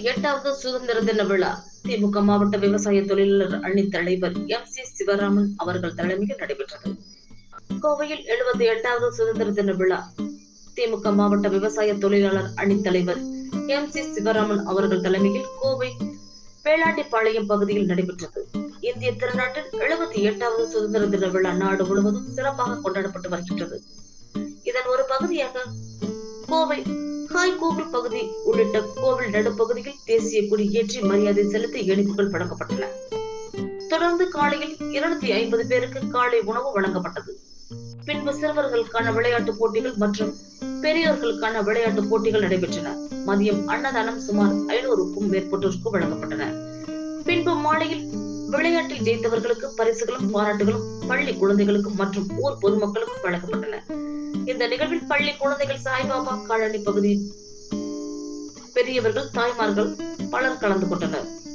எட்டாவது சுதந்திர தின விழா திமுக மாவட்ட விவசாய தொழிலாளர் அணி தலைவர் எம் சி சிவராமன் அவர்கள் தலைமையில் நடைபெற்றது கோவையில் எழுபத்தி எட்டாவது சுதந்திர தின விழா திமுக மாவட்ட விவசாய தொழிலாளர் அணி தலைவர் எம் சி சிவராமன் அவர்கள் தலைமையில் கோவை வேளாண்டிப்பாளையம் பகுதியில் நடைபெற்றது இந்திய திருநாட்டின் எழுபத்தி எட்டாவது சுதந்திர தின விழா நாடு முழுவதும் சிறப்பாக கொண்டாடப்பட்டு வருகின்றது இதன் ஒரு பகுதியாக கோவை காய்கோவில் பகுதி உள்ளிட்ட கோவில் நடுப்பகுதியில் தேசிய கொடி ஏற்றி மரியாதை செலுத்தி இனிப்புகள் வழங்கப்பட்டன தொடர்ந்து காலையில் இருநூத்தி ஐம்பது பேருக்கு காலை உணவு வழங்கப்பட்டது பின்பு சிறுவர்களுக்கான விளையாட்டு போட்டிகள் மற்றும் பெரியோர்களுக்கான விளையாட்டு போட்டிகள் நடைபெற்றன மதியம் அன்னதானம் சுமார் ஐநூறுக்கும் மேற்பட்டோருக்கு வழங்கப்பட்டன பின்பு மாலையில் விளையாட்டில் ஜெயித்தவர்களுக்கு பரிசுகளும் பாராட்டுகளும் பள்ளி குழந்தைகளுக்கும் மற்றும் ஊர் பொதுமக்களுக்கும் வழங்கப்பட்டன இந்த நிகழ்வில் பள்ளி குழந்தைகள் சாய்பாபா காலனி பகுதி பெரியவர்கள் தாய்மார்கள் பலர் கலந்து கொண்டனர்